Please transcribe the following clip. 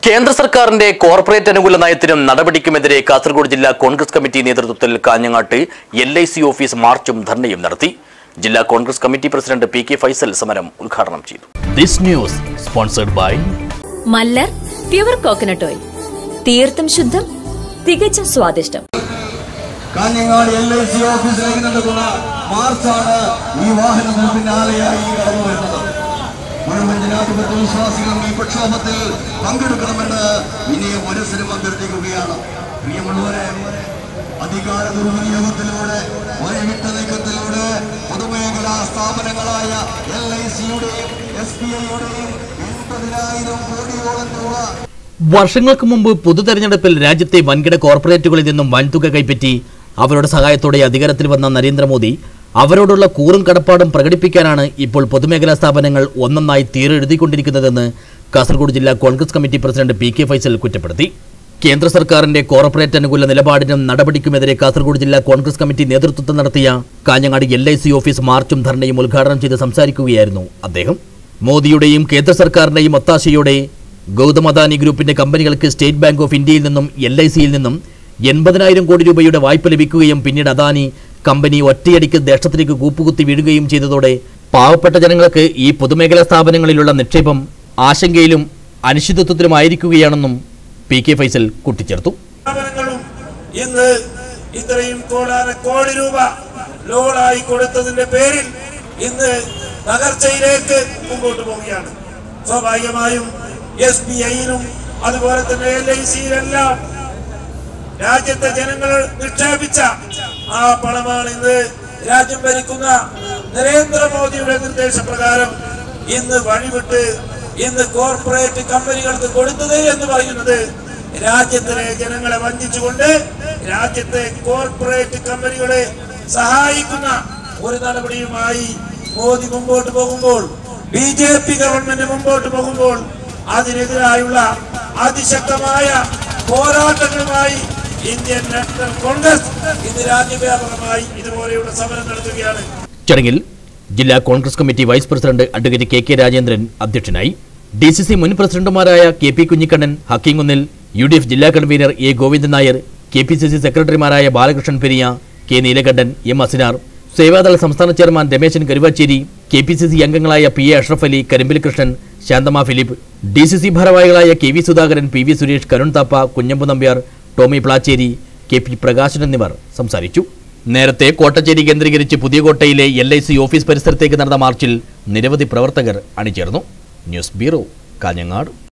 കേന്ദ്ര സർക്കാരിന്റെ കോർപ്പറേറ്റ് അനുകൂല നയത്തിനും നടപടിക്കുമെതിരെ കാസർഗോഡ് ജില്ലാ കോൺഗ്രസ് കമ്മിറ്റി നേതൃത്വത്തിൽ കാഞ്ഞങ്ങാട്ട് എൽ ഐ സി ഓഫീസ് മാർച്ചും ധർണയും നടത്തി ജില്ലാ Congress committee president P K Faisal സമരം ഉദ്ഘാടനം ചെയ്തു ദിസ് ന്യൂസ് സ്പോൺസർഡ് ബൈ മല്ലർ പ്യുവർ കോക്കനട്ട് ഓയിൽ തീർത്തും ശുദ്ധം തികച്ചും സ്വാദിഷ്ടം കാഞ്ഞങ്ങാട് എൽ ഐ സി ഓഫീസിലേക്ക് നടക്കുന്ന മാർച്ചാണ് ഈ വാഹനത്തിന് പിന്നാലെയായി കടന്നു വരുന്നത് മുഴുവൻ ജനാധിപത്യ വിശ്വാസികളും ഈ പ്രക്ഷോഭത്തിൽ പങ്കെടുക്കണമെന്ന് ഇനിയും മനസ്സിലും അഭ്യർത്ഥിക്കുകയാണ് പ്രിയമുള്ളവരെ അധികാര ദുർവിനിയോഗത്തിലൂടെ വഴിവിട്ട നീക്കത്തിലൂടെ പൊതുമേഖലാ സ്ഥാപനങ്ങളായ എൽ ഐ സിയുടെയും എസ് ബി ഐയുടെയും എൺപതിനായിരം കോടിയോളം രൂപ വർഷങ്ങൾക്ക് മുമ്പ് പൊതു തെരഞ്ഞെടുപ്പിൽ രാജ്യത്തെ വൻകിട കോർപ്പറേറ്റുകളിൽ നിന്നും വൻതുക കൈപ്പറ്റി അവരുടെ സഹായത്തോടെ അധികാരത്തിൽ വന്ന നരേന്ദ്രമോദി അവരോടുള്ള കൂറും കടപ്പാടും പ്രകടിപ്പിക്കാനാണ് ഇപ്പോൾ പൊതുമേഖലാ സ്ഥാപനങ്ങൾ ഒന്നൊന്നായി തീരെഴുതിക്കൊണ്ടിരിക്കുന്നതെന്ന് കാസർഗോഡ് ജില്ലാ Congress committee president P K Faisal കുറ്റപ്പെടുത്തി കേന്ദ്ര സർക്കാരിന്റെ കോർപ്പറേറ്റ് അനുകൂല നിലപാടിനും നടപടിക്കുമെതിരെ കാസർഗോഡ് ജില്ലാ കോൺഗ്രസ് കമ്മിറ്റി നേതൃത്വത്തിൽ നടത്തിയ Kanhangad L I C office മാർച്ചും ധർണയും ഉദ്ഘാടനം ചെയ്ത് സംസാരിക്കുകയായിരുന്നു അദ്ദേഹം മോദിയുടെയും കേന്ദ്ര സർക്കാരിന്റെയും ഒത്താശയോടെ ഗൗതം അദാനി ഗ്രൂപ്പിന്റെ കമ്പനികൾക്ക് സ്റ്റേറ്റ് ബാങ്ക് ഓഫ് ഇന്ത്യയിൽ നിന്നും എൽ ഐ സിയിൽ നിന്നും എൺപതിനായിരം കോടി രൂപയുടെ വായ്പ ലഭിക്കുകയും പിന്നീട് അദാനി കമ്പനി ഒറ്റയടിക്ക് ദേശത്തിലേക്ക് കൂപ്പുകുത്തി വീഴുകയും ചെയ്തതോടെ പാവപ്പെട്ട ജനങ്ങൾക്ക് ഈ പൊതുമേഖലാ സ്ഥാപനങ്ങളിലുള്ള നിക്ഷേപം ആശങ്കയിലും അനിശ്ചിതത്വത്തിലുമായിരിക്കുകയാണെന്നും പി കെ ഫൈസൽ കൂട്ടിച്ചേർത്തു സ്ഥാപനങ്ങളും ഇന്ന് ഇത്രയും കോടാന കോടി രൂപ ലോണായി കൊടുത്തതിന്റെ പേരിൽ ഇന്ന് തകർച്ചയിലേക്ക് മുമ്പോട്ട് പോവുകയാണ് സ്വാഭാവികമായും എസ് ബി ഐയിലും അതുപോലെ തന്നെ എൽ ഐ സിയിലെല്ലാം രാജ്യത്തെ ജനങ്ങൾ നിക്ഷേപിച്ച ആ പണമാണ് ഇന്ന് രാജ്യം ഭരിക്കുന്ന നരേന്ദ്രമോദിയുടെ നിർദ്ദേശപ്രകാരം ഇന്ന് വഴിവിട്ട് ഇന്ന് കോർപ്പറേറ്റ് കമ്പനികൾക്ക് കൊടുത്തത് എന്ന് പറയുന്നത് രാജ്യത്തിലെ ജനങ്ങളെ വഞ്ചിച്ചുകൊണ്ട് രാജ്യത്തെ കോർപ്പറേറ്റ് കമ്പനികളെ സഹായിക്കുന്ന ഒരു നടപടിയുമായി മോദി മുമ്പോട്ട് പോകുമ്പോൾ ബി ജെ പി ഗവൺമെന്റ് മുമ്പോട്ട് പോകുമ്പോൾ അതിനെതിരായുള്ള അതിശക്തമായ പോരാട്ടങ്ങളുമായി ഇന്ത്യൻ നാഷണൽ കോൺഗ്രസ് ഇന്ന് രാജ്യവ്യാപകമായി ഇതുപോലെയുള്ള സമരം നടത്തുകയാണ് ചടങ്ങിൽ ജില്ലാ Congress committee vice president advocate K K Rajendran അധ്യക്ഷനായി ഡി സി സി മുൻ പ്രസിഡന്റുമാരായ K P Kunhikannan ഹക്കീംകുന്നിൽ U D F ജില്ലാ convener A Govindan Nair K P C C സെക്രട്ടറിമാരായ ബാലകൃഷ്ണൻ പെരിയ കെ നീലകണ്ഠൻ എം അസിനാർ സേവാദൾ സംസ്ഥാന chairman Rameshan Karuvachery K P C C അംഗങ്ങളായ P A Ashraf Ali കരിമ്പിൽ Krishnan ശാന്തമ Philip D C C ഭാരവാഹികളായ K V Sudhakaran P V Suresh Karun താപ്പ Kunhambu Nambiar Tommy Plachery K P Prakashan എന്നിവർ സംസാരിച്ചു നേരത്തെ കോട്ടച്ചേരി കേന്ദ്രീകരിച്ച് പുതിയ കോട്ടയിലെ എൽ ഐ സി ഓഫീസ് പരിസരത്തേക്ക് നടന്ന മാർച്ചിൽ നിരവധി പ്രവർത്തകർ അണിചേർന്നു ന്യൂസ് ബ്യൂറോ കാഞ്ഞങ്ങാട്